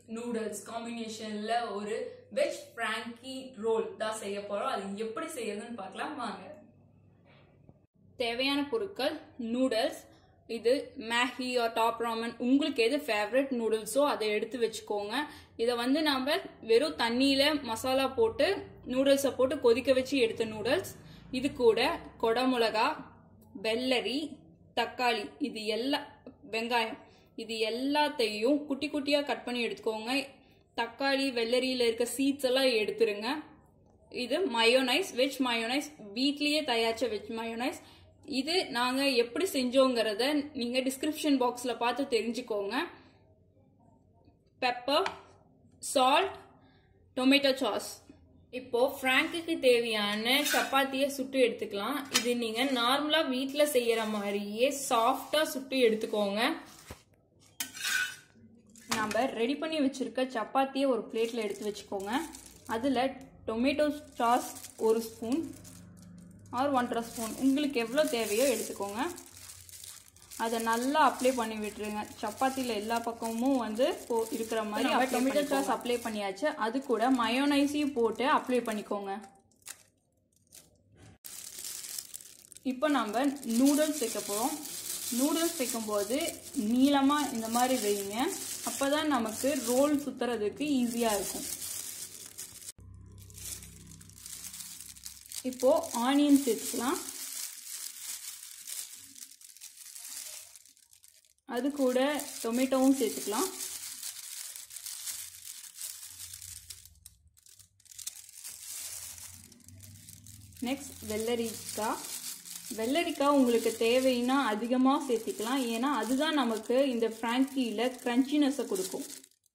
noodles காம்பினேஷன்ல ஒரு veg Frankie role தான் செய்ய போறோம் அது எப்படி செய்யறதுன்னு பார்க்கலாம் வாங்க தேவையான பொருட்கள் நூடுல்ஸ் இது மேகி ஆர் டாப் ராமன் உங்களுக்கு எது ஃபேவரட் நூடுல்ஸோ அதை எடுத்து வச்சுக்கோங்க இதை வந்து நாம் வெறும் தண்ணியில் மசாலா போட்டு நூடுல்ஸை போட்டு கொதிக்க வச்சு எடுத்த நூடுல்ஸ் இது கூட கொடமிளகா வெள்ளரி தக்காளி இது எல்லா வெங்காயம் இது எல்லாத்தையும் குட்டி குட்டியாக கட் பண்ணி எடுத்துக்கோங்க தக்காளி வெள்ளரியில் இருக்க சீட்ஸ் எல்லாம் எடுத்துருங்க இது மயோனைஸ் வெஜ் மயோனைஸ் வீட்லயே தயாரிச்ச வெஜ் மயோனைஸ் இது நாங்கள் எப்படி செஞ்சோங்கிறத நீங்கள் டிஸ்கிரிப்ஷன் பாக்ஸில் பார்த்து தெரிஞ்சுக்கோங்க பெப்பர் சால்ட் டொமேட்டோ சாஸ் இப்போ ஃப்ராங்குக்கு தேவையான சப்பாத்தியை சுட்டு எடுத்துக்கலாம் இது நீங்கள் நார்மலாக வீட்டில் செய்கிற மாதிரியே சாஃப்டாக சுட்டு எடுத்துக்கோங்க நம்ம ரெடி பண்ணி வச்சுருக்க சப்பாத்தியை ஒரு பிளேட்டில் எடுத்து வச்சுக்கோங்க அதில் டொமேட்டோ சாஸ் ஒரு ஸ்பூன் ஆர் ஒன்றரை ஸ்பூன் உங்களுக்கு எவ்வளோ தேவையோ எடுத்துக்கோங்க அதை நல்லா அப்ளை பண்ணி விட்டுருங்க சப்பாத்தியில் எல்லா பக்கமும் வந்து போ இருக்கிற மாதிரி டொமேட்டோ சாஸ் அப்ளை பண்ணியாச்சு அது கூட மயோனைஸையும் போட்டு அப்ளை பண்ணிக்கோங்க இப்போ நம்ம நூடுல்ஸ் வைக்க போகிறோம் நூடுல்ஸ் வைக்கும்போது நீளமாக இந்த மாதிரி வைங்க அப்போ தான் நமக்கு ரோல் சுற்றுறதுக்கு ஈஸியாக இருக்கும் இப்போ ஆனியன் சேர்த்துக்கலாம் அது கூட டொமேட்டோவும் சேர்த்துக்கலாம் நெக்ஸ்ட் வெள்ளரிக்காய் வெள்ளரிக்காய் உங்களுக்கு தேவைன்னா அதிகமாக சேர்த்திக்கலாம் ஏன்னா அதுதான் நமக்கு இந்த ஃப்ராங்கியில் க்ரன்ச்சினஸை கொடுக்கும்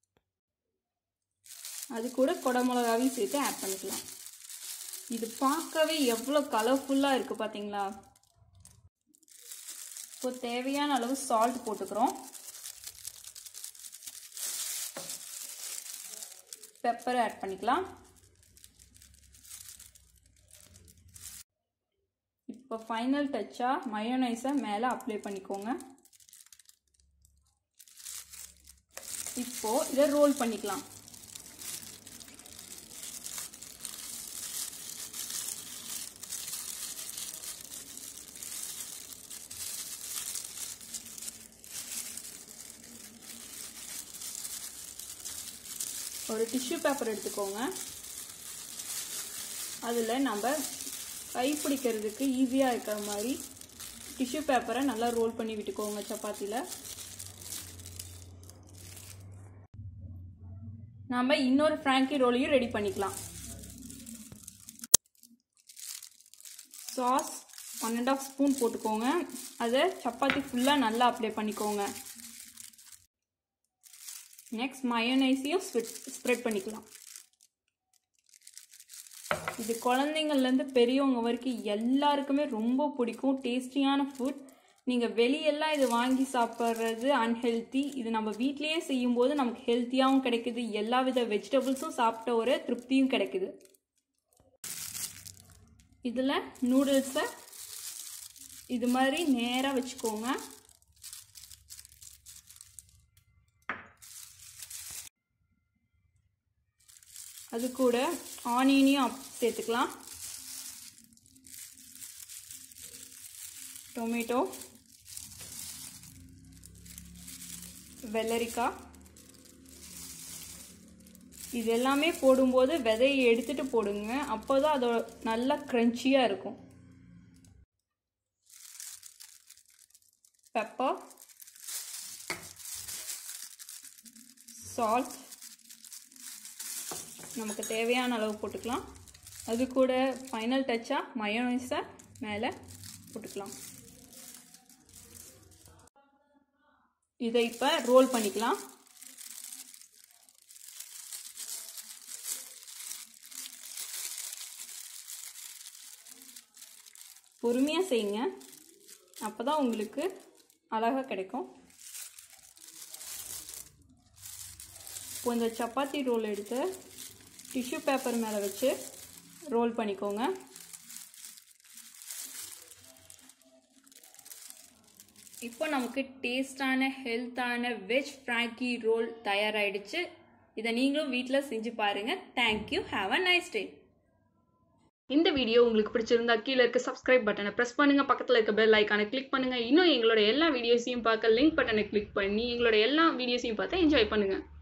அது கூட குடமிளகாவையும் சேர்த்து ஆட் பண்ணிக்கலாம் இது பார்க்கவே எவ்வளோ கலர்ஃபுல்லாக இருக்குது பார்த்தீங்களா இப்போ தேவையான அளவு சால்ட் போட்டுக்கிறோம் பெப்பர் ஆட் பண்ணிக்கலாம் இப்போ ஃபைனல் டச்சாக மயோனைஸை மேலே அப்ளை பண்ணிக்கோங்க இப்போ இதை ரோல் பண்ணிக்கலாம் ஒரு டிஷ்யூ பேப்பர் எடுத்துக்கோங்க அதில் நம்ம கை பிடிக்கிறதுக்கு ஈஸியாக இருக்கிற மாதிரி டிஷ்யூ பேப்பரை நல்லா ரோல் பண்ணி விட்டுக்கோங்க சப்பாத்தியில் நாம் இன்னொரு ஃப்ராங்கி ரோலையும் ரெடி பண்ணிக்கலாம் sauce one and half spoon போட்டுக்கோங்க அதை சப்பாத்தி ஃபுல்லாக நல்லா அப்ளை பண்ணிக்கோங்க நெக்ஸ்ட் மயோனைஸையும் ஸ்ப்ரெட் பண்ணிக்கலாம் இது குழந்தைங்கள்லேருந்து பெரியவங்க வரைக்கும் எல்லாருக்குமே ரொம்ப பிடிக்கும் டேஸ்டியான ஃபுட் நீங்கள் வெளியெல்லாம் இது வாங்கி சாப்பிட்றது அன்ஹெல்த்தி இது நம்ம வீட்லேயே செய்யும்போது நமக்கு ஹெல்த்தியாகவும் கிடைக்குது எல்லா வித வெஜிடபிள்ஸும் சாப்பிட்ட ஒரு திருப்தியும் கிடைக்குது இதில் நூடுல்ஸை இது மாதிரி நேராக வச்சுக்கோங்க அது கூட ஆனியனையும் சேர்த்துக்கலாம் டொமேட்டோ வெள்ளரிக்காய் இது எல்லாமே போடும்போது விதையை எடுத்துட்டு போடுங்க அப்போ தான் அதோட நல்லா க்ரன்ச்சியாக இருக்கும் பெப்பர் சால்ட் நமக்கு தேவையான அளவு போட்டுக்கலாம் அது கூட ஃபைனல் டச்சாக மயோனைஸை மேலே போட்டுக்கலாம் இதை இப்போ ரோல் பண்ணிக்கலாம் பொறுமையாக செய்யுங்க அப்போ தான் உங்களுக்கு அழகாக கிடைக்கும் இப்போ இந்த சப்பாத்தி ரோல் எடுத்து டிஷ்யூ பேப்பர் மேலே வச்சு ரோல் பண்ணிக்கோங்க இப்போ நமக்கு டேஸ்டான ஹெல்த்தான வெஜ் ஃப்ராங்கி ரோல் தயாராகிடுச்சு இதை நீங்களும் வீட்டில் செஞ்சு பாருங்கள் thank you have a nice day இந்த வீடியோ உங்களுக்கு பிடிச்சிருந்தா கீழே இருக்க சப்ஸ்கிரைப் பட்டனை ப்ரெஸ் பண்ணுங்க பக்கத்தில் இருக்க பெல் ஐக்கானை கிளிக் பண்ணுங்க இன்னும் எங்களோட எல்லா வீடியோஸையும் பார்க்க லிங்க் பட்டனை கிளிக் பண்ணி எங்களோட எல்லா வீடியோஸையும் பார்த்து என்ஜாய் பண்ணுங்க